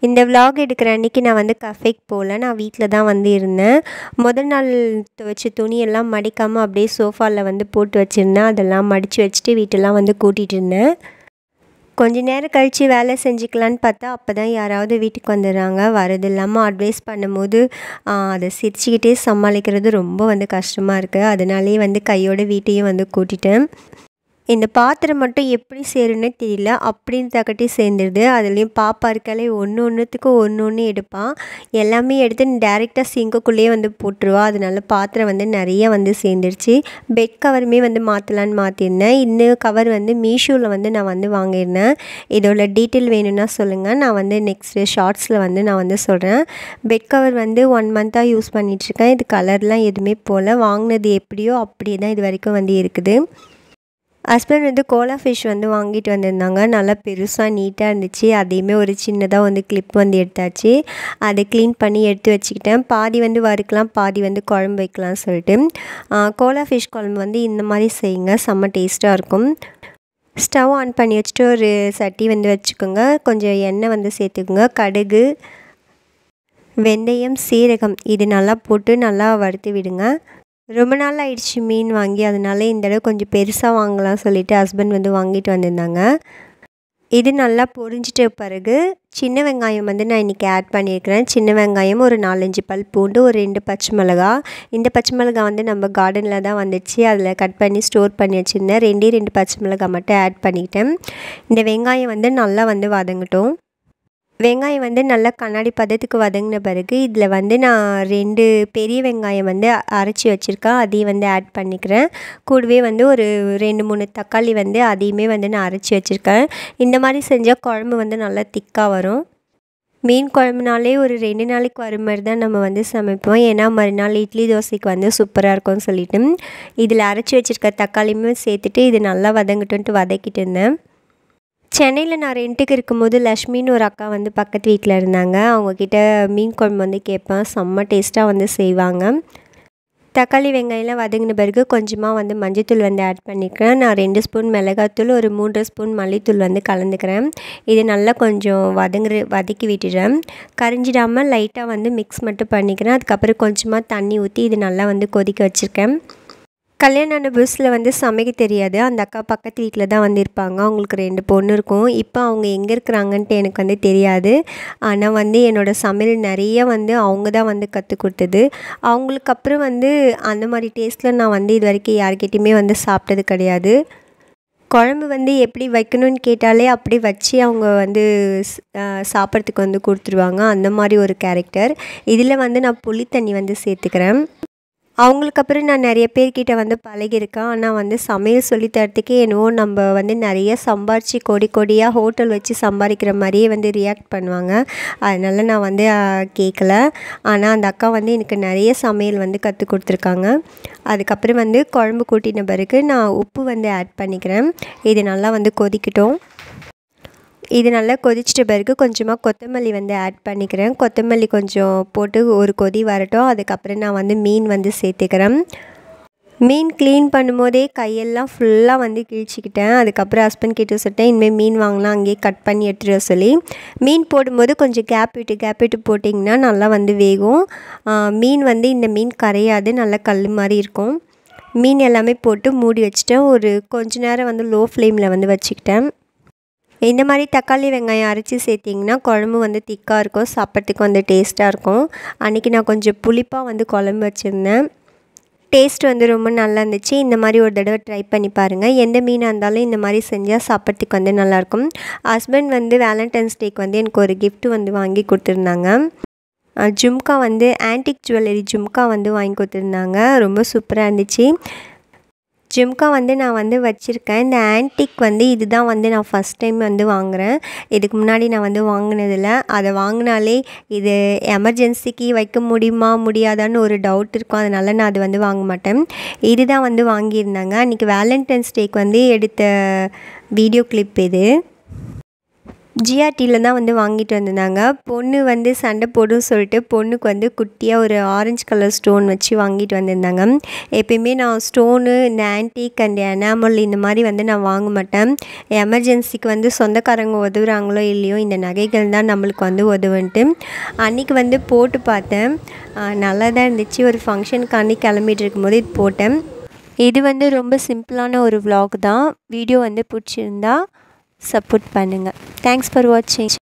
இந்த vlog எடுக்கிற அன்றைக்கி நான் வந்து கஃபேக்கு போகல நான் வீட்டில் தான் வந்து இருந்தேன் முதல் நாள் துவைச்ச துணியெல்லாம் மடிக்காமல் அப்படியே சோஃபாவில் வந்து போட்டு வச்சுருந்தேன் அதெல்லாம் மடித்து வச்சுட்டு வீட்டெல்லாம் வந்து கூட்டிகிட்டு இருந்தேன் கொஞ்ச நேரம் கழித்து வேலை செஞ்சுக்கலான்னு பார்த்தா அப்போ தான் யாராவது வீட்டுக்கு வந்துடுறாங்க வரது இல்லாமல் அட்வைஸ் பண்ணும்போது அதை சிரிச்சுக்கிட்டே சமாளிக்கிறது ரொம்ப வந்து கஷ்டமாக இருக்குது அதனாலே வந்து கையோட வீட்டையும் வந்து கூட்டிட்டேன் இந்த பாத்திரம் மட்டும் எப்படி சேரும்னே தெரியல அப்படின்னு தக்கட்டி சேர்ந்துடுது அதுலேயும் பாப்பா இருக்காலே ஒன்று ஒன்றுத்துக்கு ஒன்று ஒன்று எடுப்பான் எல்லாமே எடுத்து டேரெக்டாக சிங்குக்குள்ளேயே வந்து போட்டுருவா அதனால பாத்திரம் வந்து நிறைய வந்து சேர்ந்துருச்சு பெட் கவருமே வந்து மாற்றலான்னு மாற்றிருந்தேன் இந்த கவர் வந்து மீஷோவில் வந்து நான் வந்து வாங்கியிருந்தேன் இதோட டீட்டெயில் வேணும்னா சொல்லுங்கள் நான் வந்து நெக்ஸ்ட்டு ஷார்ட்ஸில் வந்து நான் வந்து சொல்கிறேன் பெட் கவர் வந்து ஒன் மந்த்தாக யூஸ் பண்ணிகிட்ருக்கேன் இது கலர்லாம் எதுவுமே போல் வாங்கினது எப்படியோ அப்படியே தான் இது வரைக்கும் வந்து இருக்குது ஹஸ்பண்ட் வந்து கோலா ஃபிஷ் வந்து வாங்கிட்டு வந்திருந்தாங்க நல்லா பெருசாக நீட்டாக இருந்துச்சு அதையுமே ஒரு சின்னதாக வந்து கிளிப் வந்து எடுத்தாச்சு அதை க்ளீன் பண்ணி எடுத்து வச்சுக்கிட்டேன் பாதி வந்து வறுக்கலாம் பாதி வந்து குழம்பு வைக்கலாம்னு சொல்லிட்டு கோலா ஃபிஷ் குழம்பு வந்து இந்த மாதிரி செய்யுங்க செம்ம டேஸ்ட்டாக இருக்கும் ஸ்டவ் ஆன் பண்ணி வச்சுட்டு ஒரு சட்டி வந்து வச்சுக்கோங்க கொஞ்சம் எண்ணெய் வந்து சேர்த்துக்குங்க கடுகு வெந்தயம் சீரகம் இது நல்லா போட்டு நல்லா வறுத்து விடுங்க ரொம்ப நாள் ஆயிடுச்சு மீன் வாங்கி அதனால இந்த தடவை கொஞ்சம் பெருசாக வாங்கலாம் சொல்லிட்டு ஹஸ்பண்ட் வந்து வாங்கிட்டு வந்திருந்தாங்க இது நல்லா பொரிஞ்சிட்ட பிறகு சின்ன வெங்காயம் வந்து நான் இன்றைக்கி ஆட் பண்ணியிருக்கிறேன் சின்ன வெங்காயம் ஒரு நாலஞ்சு பல் பூண்டு ஒரு ரெண்டு பச்சை மிளகா இந்த பச்சை மிளகா வந்து நம்ம கார்டனில் தான் வந்துச்சு அதில் கட் பண்ணி ஸ்டோர் பண்ணி வச்சுருந்தேன் ரெண்டே ரெண்டு பச்சை மிளகா மட்டும் ஆட் பண்ணிக்கிட்டேன் இந்த வெங்காயம் வந்து நல்லா வந்து வதங்கட்டும் வெங்காயம் வந்து நல்லா கண்ணாடி பதத்துக்கு வதங்கின பிறகு இதில் வந்து நான் ரெண்டு பெரிய வெங்காயம் வந்து அரைச்சி வச்சுருக்கேன் அதையும் வந்து ஆட் பண்ணிக்கிறேன் கூடவே வந்து ஒரு ரெண்டு மூணு தக்காளி வந்து அதையுமே வந்து நான் அரைச்சி வச்சுருக்கேன் இந்த மாதிரி செஞ்சால் குழம்பு வந்து நல்லா திக்காக வரும் மீன் குழம்புனாலே ஒரு ரெண்டு நாளைக்கு வர மாதிரி தான் நம்ம வந்து சமைப்போம் ஏன்னா மறுநாள் இட்லி தோசைக்கு வந்து சூப்பராக இருக்கும்னு சொல்லிட்டு இதில் அரைச்சி வச்சுருக்க தக்காளியுமே சேர்த்துட்டு இது நல்லா வதங்கட்டுன்ட்டு வதக்கிட்டு இருந்தேன் சென்னையில் நான் ரெண்ட்டுக்கு இருக்கும்போது லக்ஷ்மின்னு ஒரு அக்கா வந்து பக்கத்து வீட்டில் இருந்தாங்க அவங்கக்கிட்ட மீன் குழம்பு வந்து கேட்பேன் செம்ம டேஸ்ட்டாக வந்து செய்வாங்க தக்காளி வெங்காயம்லாம் வதங்கின பிறகு கொஞ்சமாக வந்து மஞ்சத்தூள் வந்து ஆட் பண்ணிக்கிறேன் நான் ரெண்டு ஸ்பூன் மிளகாத்தூள் ஒரு மூன்று ஸ்பூன் மல்லித்தூள் வந்து கலந்துக்கிறேன் இது நல்லா கொஞ்சம் வதங்குற வதக்கி விட்டுடுறேன் கரிஞ்சிடாமல் லைட்டாக வந்து மிக்ஸ் மட்டும் பண்ணிக்கிறேன் அதுக்கப்புறம் கொஞ்சமாக தண்ணி ஊற்றி இது நல்லா வந்து கொதிக்க வச்சுருக்கேன் கல்யாணம் ஆன புதுசில் வந்து சமைக்க தெரியாது அந்த அக்கா பக்கத்து வீட்டில் தான் வந்து இருப்பாங்க அவங்களுக்கு ரெண்டு பொண்ணு இருக்கும் இப்போ அவங்க எங்கே இருக்கிறாங்கன்ட்டு எனக்கு வந்து தெரியாது ஆனால் வந்து என்னோடய சமையல் நிறைய வந்து அவங்க தான் வந்து கற்றுக் கொடுத்தது அவங்களுக்கு அப்புறம் வந்து அந்த மாதிரி டேஸ்ட்டில் நான் வந்து இது வரைக்கும் யார்கிட்டையுமே வந்து சாப்பிட்டது கிடையாது குழம்பு வந்து எப்படி வைக்கணும்னு கேட்டாலே அப்படி வச்சு அவங்க வந்து சாப்பிட்றதுக்கு வந்து கொடுத்துருவாங்க அந்த மாதிரி ஒரு கேரக்டர் இதில் வந்து நான் புளி தண்ணி வந்து சேர்த்துக்கிறேன் அவங்களுக்கு அப்புறம் நான் நிறைய பேர்கிட்ட வந்து பழகியிருக்கேன் ஆனால் வந்து சமையல் சொல்லி தரத்துக்கே என்னவோ நம்ம வந்து நிறைய சம்பாரித்து கொடி கொடியாக ஹோட்டல் வச்சு சம்பாதிக்கிற மாதிரியே வந்து ரியாக்ட் பண்ணுவாங்க அதனால நான் வந்து கேட்கல ஆனால் அந்த அக்கா வந்து எனக்கு நிறைய சமையல் வந்து கற்றுக் கொடுத்துருக்காங்க அதுக்கப்புறம் வந்து குழம்பு கூட்டின பிறகு நான் உப்பு வந்து ஆட் பண்ணிக்கிறேன் இது நல்லா வந்து கொதிக்கட்டும் இது நல்லா கொதிச்சிட்ட பிறகு கொஞ்சமாக கொத்தமல்லி வந்து ஆட் பண்ணிக்கிறேன் கொத்தமல்லி கொஞ்சம் போட்டு ஒரு கொதி வரட்டும் அதுக்கப்புறம் நான் வந்து மீன் வந்து சேர்த்துக்கிறேன் மீன் க்ளீன் பண்ணும்போதே கையெல்லாம் ஃபுல்லாக வந்து கிழிச்சிக்கிட்டேன் அதுக்கப்புறம் ஹஸ்பண்ட் கிட்ட சொல்லிட்டேன் இனிமேல் மீன் வாங்கலாம் அங்கேயே கட் பண்ணி எடுத்துகிட்டு சொல்லி மீன் போடும்போது கொஞ்சம் கேப் விட்டு கேப் விட்டு போட்டிங்கன்னா நல்லா வந்து வேகும் மீன் வந்து இந்த மீன் கரையாது நல்லா கல் மாதிரி இருக்கும் மீன் எல்லாமே போட்டு மூடி வச்சுட்டேன் ஒரு கொஞ்ச நேரம் வந்து லோ ஃப்ளேமில் வந்து வச்சுக்கிட்டேன் இந்த மாதிரி தக்காளி வெங்காயம் அரைச்சி சேர்த்திங்கன்னா குழம்பு வந்து திக்காக இருக்கும் சாப்பிட்றதுக்கு வந்து டேஸ்ட்டாக இருக்கும் அன்றைக்கி நான் கொஞ்சம் புளிப்பாக வந்து குழம்பு வச்சுருந்தேன் டேஸ்ட் வந்து ரொம்ப நல்லா இருந்துச்சு இந்த மாதிரி ஒரு தடவை ட்ரை பண்ணி பாருங்கள் எந்த மீனாக இருந்தாலும் இந்த மாதிரி செஞ்சால் சாப்பிட்றதுக்கு வந்து நல்லாயிருக்கும் ஹஸ்பண்ட் வந்து வேலண்டைன்ஸ் டேக்கு வந்து எனக்கு ஒரு கிஃப்ட் வந்து வாங்கி கொடுத்துருந்தாங்க ஜும்கா வந்து ஆன்டிக் ஜுவல்லரி ஜும்கா வந்து வாங்கி கொடுத்துருந்தாங்க ரொம்ப சூப்பராக இருந்துச்சு ஜிம்கா வந்து நான் வந்து வச்சுருக்கேன் இந்த ஆன்டிக் வந்து இதுதான் வந்து நான் ஃபஸ்ட் டைம் வந்து வாங்குகிறேன் இதுக்கு முன்னாடி நான் வந்து வாங்கினதில்ல அதை வாங்கினாலே இது எமர்ஜென்சிக்கு வைக்க முடியுமா முடியாதான்னு ஒரு டவுட் இருக்கும் அதனால் நான் அது வந்து வாங்க மாட்டேன் இதுதான் வந்து வாங்கியிருந்தாங்க அன்றைக்கி வேலண்டைன்ஸ் டேக்கு வந்து எடுத்த வீடியோ கிளிப் இது ஜிஆர்டியில் தான் வந்து வாங்கிட்டு வந்திருந்தாங்க பொண்ணு வந்து சண்டை போடும் சொல்லிட்டு பொண்ணுக்கு வந்து குட்டியாக ஒரு ஆரஞ்சு கலர் ஸ்டோன் வச்சு வாங்கிட்டு வந்திருந்தாங்க எப்பயுமே நான் ஸ்டோனு இந்த ஆன்டிக் அண்ட் எனாமல் இந்த மாதிரி வந்து நான் வாங்க மாட்டேன் எமர்ஜென்சிக்கு வந்து சொந்தக்காரங்க உதவுறாங்களோ இல்லையோ இந்த நகைகள் தான் நம்மளுக்கு வந்து உதவுன்ட்டு அன்றைக்கி வந்து போட்டு பார்த்தேன் நல்லா தான் இருந்துச்சு ஒரு ஃபங்க்ஷனுக்காண்டி கிளம்பிட்டு இருக்கும்போது இது போட்டேன் இது வந்து ரொம்ப சிம்பிளான ஒரு vlog தான் வீடியோ வந்து பிடிச்சிருந்தா சப்போர்ட் பண்ணுங்கள் தேங்க்ஸ் ஃபார் வாட்சிங்